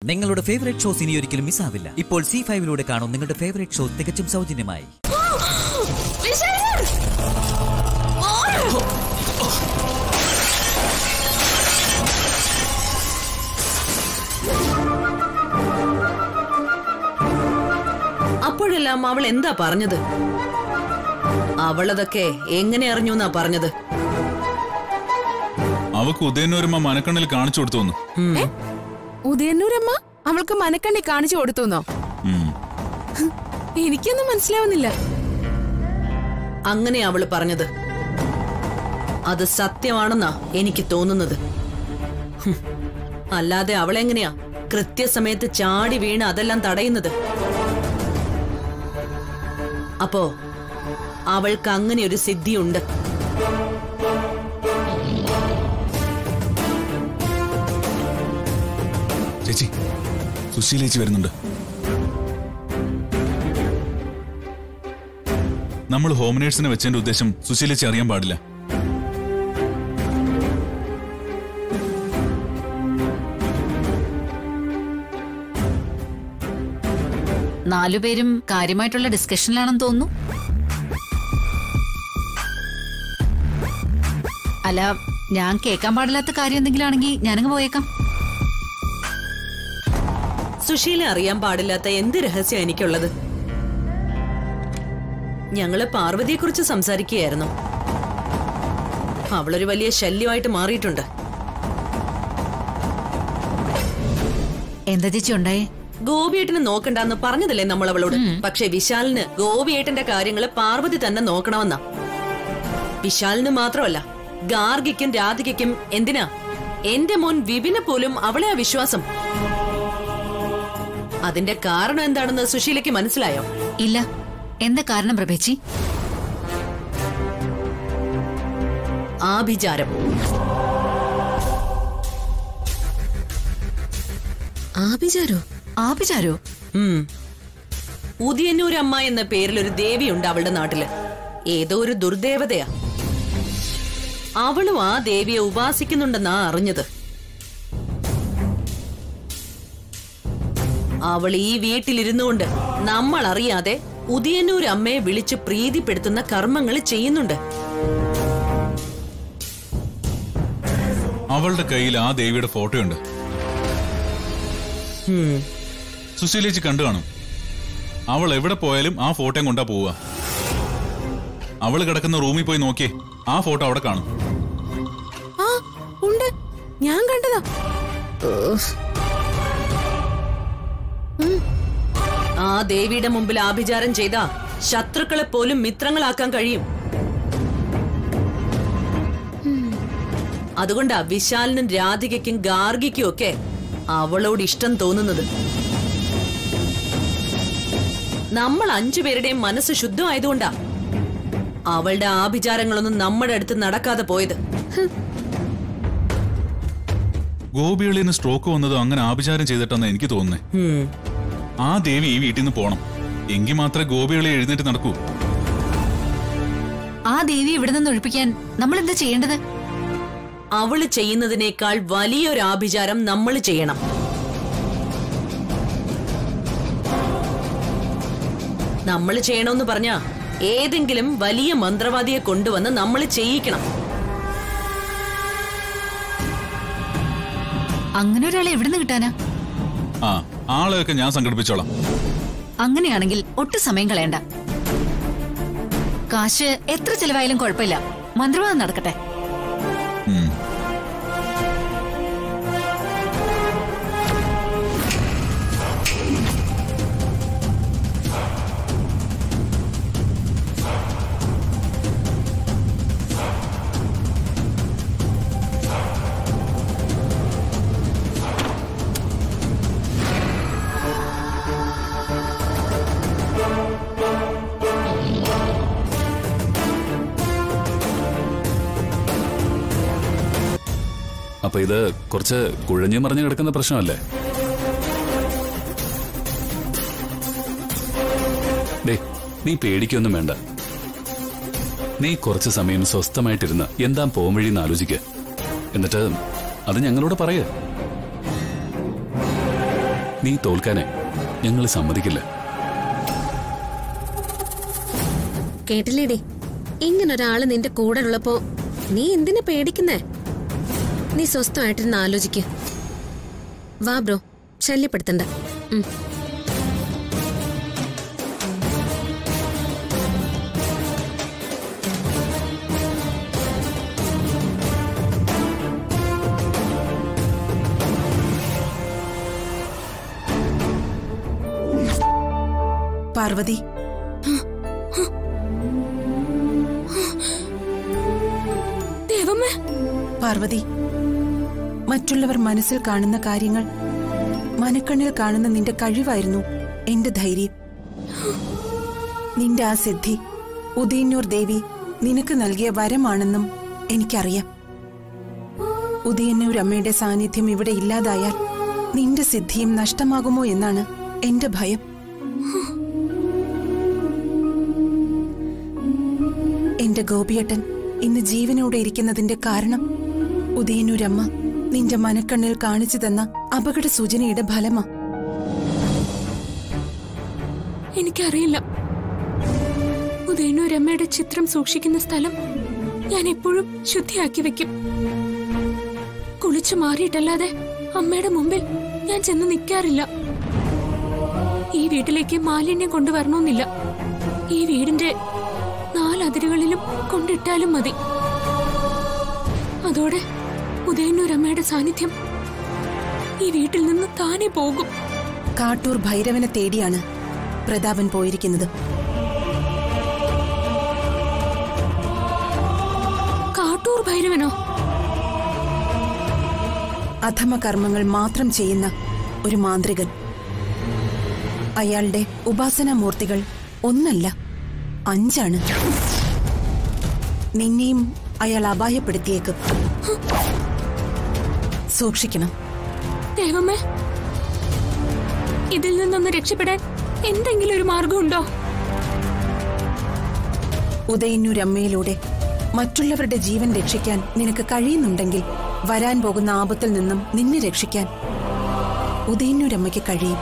നിങ്ങളുടെ favourite shows ഇനി ഒരിക്കലും മിസ്സാവില്ല ഇപ്പോൾ സി ഫൈവിലൂടെ കാണും നിങ്ങളുടെ ഫേവറേറ്റ് ഷോ തികച്ചും സൗജന്യമായി വിശാൽ സർ ഓ! അപ്പോഴെല്ലാം അവൾ എന്താ പറഞ്ഞത് അവളതൊക്കെ എങ്ങനെ അറിഞ്ഞു എന്നാ പറഞ്ഞത് അവക്ക് ഉദയനൂരമ്മ മനക്കണ്ണിൽ കാണിച്ചു കൊടുത്തു വന്നു ഉദയന്നൂരമ്മ അവൾക്ക് മനക്കണ്ണി കാണിച്ചു കൊടുത്തുന്നോ ഉം. എനിക്കൊന്നും മനസ്സിലാവുന്നില്ല അങ്ങനെ അവള് പറഞ്ഞത് അത് സത്യമാണെന്നാ എനിക്ക് തോന്നുന്നത് ഹും. അല്ലാതെ അവളെങ്ങനെയാ കൃത്യസമയത്ത് ചാടി വീണ് അതെല്ലാം തടയുന്നത് അപ്പോ അവൾക്ക് അങ്ങനെ ഒരു സിദ്ധിയുണ്ട് ചേച്ചി സുശീലേച്ചി വരുന്നുണ്ട് നമ്മൾ ഹോം നേഴ്സിനെ വെച്ചതിന്റെ ഉദ്ദേശം സുശീലേച്ചി അറിയാൻ പാടില്ല നാലുപേരും കാര്യമായിട്ടുള്ള ഡിസ്കഷനിലാണെന്ന് തോന്നുന്നു അല്ല ഞാൻ കേൾക്കാൻ പാടില്ലാത്ത കാര്യം എന്തെങ്കിലും ആണെങ്കിൽ ഞാനങ്ങ് പോയേക്കാം സുശീല അറിയാൻ പാടില്ലാത്ത എന്ത് രഹസ്യം എനിക്കുള്ളത് ഞങ്ങള് പാർവതിയെക്കുറിച്ച് സംസാരിക്കുകയായിരുന്നു അവളൊരു വലിയ ശല്യമായിട്ട് മാറിയിട്ടുണ്ട് എന്താ ചേച്ചി ഉണ്ടായേ ഗോപിയേട്ടന് നോക്കണ്ടെന്ന് പറഞ്ഞതല്ലേ നമ്മൾ അവളോട് പക്ഷെ വിശാലിന് ഗോപിയേട്ടന്റെ കാര്യങ്ങള് പാർവതി തന്നെ നോക്കണമെന്നാ വിശാലിന് മാത്രമല്ല ഗാർഗിക്കും രാധികയ്ക്കും എന്തിനാ എന്റെ മോൻ വിപിന് പോലും അവളെ ആ വിശ്വാസം അതിന്റെ കാരണം എന്താണെന്ന് സുശീലയ്ക്ക് മനസ്സിലായോ ഇല്ല എന്താ കാരണം പ്രഭേച്ചി ആഭിചാരം ആഭിചാരോ ആഭിചാരോ ഉം. ഉദിയന്നൂരമ്മ എന്ന പേരിൽ ഒരു ദേവിയുണ്ട് അവളുടെ നാട്ടില് ഏതോ ഒരു ദുർദേവതയാ അവളും ആ ദേവിയെ ഉപാസിക്കുന്നുണ്ടെന്നാ അറിഞ്ഞത് അവൾ ഈ വീട്ടിലിരുന്നു കൊണ്ട് നമ്മൾ അറിയാതെ ഉദിയന്നൂർ അമ്മയെ വിളിച്ച് പ്രീതിപ്പെടുത്തുന്ന കർമ്മങ്ങൾ ചെയ്യുന്നുണ്ട് അവളുടെ കയ്യിൽ ആ ദേവിയുടെ ഫോട്ടോയുണ്ട് ഉം. സുശീലേച്ചി കണ്ടു കാണും അവൾ എവിടെ പോയാലും ആ ഫോട്ടോയും കൊണ്ടാ പോവുക അവള് കിടക്കുന്ന റൂമിൽ പോയി നോക്കിയേ ആ ഫോട്ടോ അവിടെ കാണും ആ ഉണ്ട് ഞാൻ കണ്ടതാ ആ ദേവിയുടെ മുമ്പിൽ ആഭിചാരം ചെയ്ത ശത്രുക്കളെ പോലും മിത്രങ്ങളാക്കാൻ കഴിയും അതുകൊണ്ടാ വിശാലിനും രാധികയ്ക്കും ഗാർഗിക്കും ഒക്കെ അവളോട് ഇഷ്ടം തോന്നുന്നത് നമ്മൾ അഞ്ചുപേരുടെയും മനസ്സ് ശുദ്ധമായതുകൊണ്ടാ അവളുടെ ആഭിചാരങ്ങളൊന്നും നമ്മുടെ അടുത്ത് നടക്കാതെ പോയത് ഗോപികളിന് സ്ട്രോക്ക് വന്നത് അങ്ങനെ ആഭിചാരം ചെയ്തിട്ടെന്ന് എനിക്ക് തോന്നുന്നേ ഉം. ആ ദേവി ഈ വീട്ടിൽ നിന്ന് പോണം എങ്കിൽ മാത്രമേ ഗോപികളെ എഴുന്നേറ്റ് നടക്കൂ ആ ദേവി ഇവിടെ നിന്ന് ഒഴിപ്പിക്കാൻ നമ്മൾ എന്താ ചെയ്യേണ്ടത് അവള് ചെയ്യുന്നതിനേക്കാൾ വലിയൊരു ആഭിചാരം നമ്മൾ ചെയ്യണം നമ്മൾ ചെയ്യണമെന്ന് പറഞ്ഞ ഏതെങ്കിലും വലിയ മന്ത്രവാദിയെ കൊണ്ടുവന്ന് നമ്മൾ ചെയ്യിക്കണം അങ്ങനെ ഒരാളെ എവിടെ നിന്ന് കിട്ടാനാ ആ ആളെയൊക്കെ ഞാൻ സംഘടിപ്പിച്ചോളാം അങ്ങനെയാണെങ്കിൽ ഒട്ടും സമയം കളയണ്ട കാശ് എത്ര ചെലവായാലും കുഴപ്പമില്ല മന്ത്രവാദം നടക്കട്ടെ ഉം. അപ്പൊ ഇത് കുറച്ച് കുഴഞ്ഞു മറിഞ്ഞു കിടക്കുന്ന പ്രശ്നമല്ലേ ഡേ നീ പേടിക്കൊന്നും വേണ്ട നീ കുറച്ച് സമയം സ്വസ്ഥമായിട്ടിരുന്ന് എന്താ പോംവഴിന്ന് ആലോചിക്ക എന്നിട്ട് അത് ഞങ്ങളോട് പറയ നീ തോൽക്കാനേ ഞങ്ങൾ സമ്മതിക്കില്ല കേട്ടില്ലേടി ഇങ്ങനൊരാള് നിന്റെ കൂടെ ഉള്ളപ്പോ നീ എന്തിനു പേടിക്കുന്നേ നീ സ്വസ്ഥമായിട്ടിരുന്ന് ആലോചിക്ക് വാ ബ്രോ ശല്യപ്പെടുത്തണ്ട ഉം. പാർവതി ദേവമ്മേ പാർവതി മറ്റുള്ളവർ മനസ്സിൽ കാണുന്ന കാര്യങ്ങൾ മനക്കണ്ണിൽ കാണുന്ന നിന്റെ കഴിവായിരുന്നു എന്റെ ധൈര്യം നിന്റെ ആ സിദ്ധി ഉദയന്നൂർ ദേവി നിനക്ക് നൽകിയ വരമാണെന്നും എനിക്കറിയാം ഉദയന്നൂർ അമ്മയുടെ സാന്നിധ്യം ഇവിടെ ഇല്ലാതായാൽ നിന്റെ സിദ്ധിയും നഷ്ടമാകുമോ എന്നാണ് എന്റെ ഭയം എന്റെ ഗോപിയേട്ടൻ ഇന്ന് ജീവനോടെ ഇരിക്കുന്നതിന്റെ കാരണം ഉദയനൂരമ്മ നിന്റെ മനക്കണ്ണിൽ കാണിച്ചു തന്ന അപകട സൂചനയുടെ ഫലമാ എനിക്കറിയില്ല ഉദയനൂരമ്മയുടെ ചിത്രം സൂക്ഷിക്കുന്ന സ്ഥലം ഞാൻ എപ്പോഴും ശുദ്ധിയാക്കി വെക്കും കുളിച്ചു മാറിയിട്ടല്ലാതെ അമ്മയുടെ മുമ്പിൽ ഞാൻ ചെന്ന് നിൽക്കാറില്ല ഈ വീട്ടിലേക്ക് മാലിന്യം കൊണ്ടുവരണമെന്നില്ല ഈ വീടിന്റെ നാലതിരുകളിലും കൊണ്ടിട്ടാലും മതി അതോടെ ഉദയന്നൂരമ്മയുടെ സാന്നിധ്യം ഈ വീട്ടിൽ നിന്ന് താനെ പോകും കാട്ടൂർ ഭൈരവനെ തേടിയാണ് പ്രതാപൻ പോയിരിക്കുന്നത് കാട്ടൂർ ഭൈരവനോ അധമ കർമ്മങ്ങൾ മാത്രം ചെയ്യുന്ന ഒരു മാന്ത്രികൻ അയാളുടെ ഉപാസനാമൂർത്തികൾ ഒന്നല്ല അഞ്ചാണ് നിന്നെയും അയാൾ അപായപ്പെടുത്തിയേക്കും സൂക്ഷിക്കണം ദൈവമേ ഇതിൽ നിന്നൊന്ന് രക്ഷപ്പെടാൻ എന്തെങ്കിലും ഒരു മാർഗമുണ്ടോ ഉദയന്നൂരമ്മയിലൂടെ മറ്റുള്ളവരുടെ ജീവൻ രക്ഷിക്കാൻ നിനക്ക് കഴിയുന്നുണ്ടെങ്കിൽ വരാൻ പോകുന്ന ആപത്തിൽ നിന്നും നിന്നെ രക്ഷിക്കാൻ ഉദയന്നൂരമ്മയ്ക്ക് കഴിയും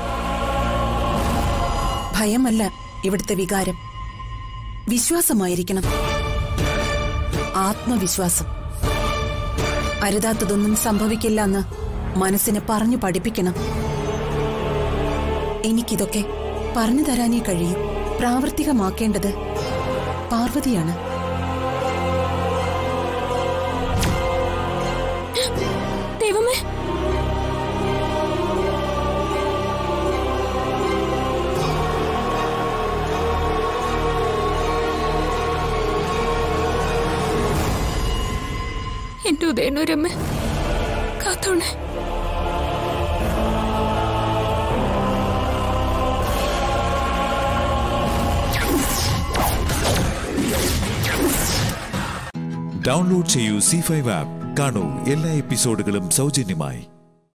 ഭയമല്ല ഇവിടുത്തെ വികാരം വിശ്വാസമായിരിക്കണം ആത്മവിശ്വാസം അരുതാത്തതൊന്നും സംഭവിക്കില്ല എന്ന് മനസ്സിനെ പറഞ്ഞു പഠിപ്പിക്കണം എനിക്കിതൊക്കെ പറഞ്ഞു തരാനേ കഴിയൂ പ്രാവർത്തികമാക്കേണ്ടത് പാർവതിയാണ് ദൈവമേ എന്റെ ഉദയനൂരമ്മ കാത്തോണേ ഡൗൺലോഡ് ചെയ്യൂ സി ഫൈവ് ആപ്പ് കാണൂ എല്ലാ എപ്പിസോഡുകളും സൗജന്യമായി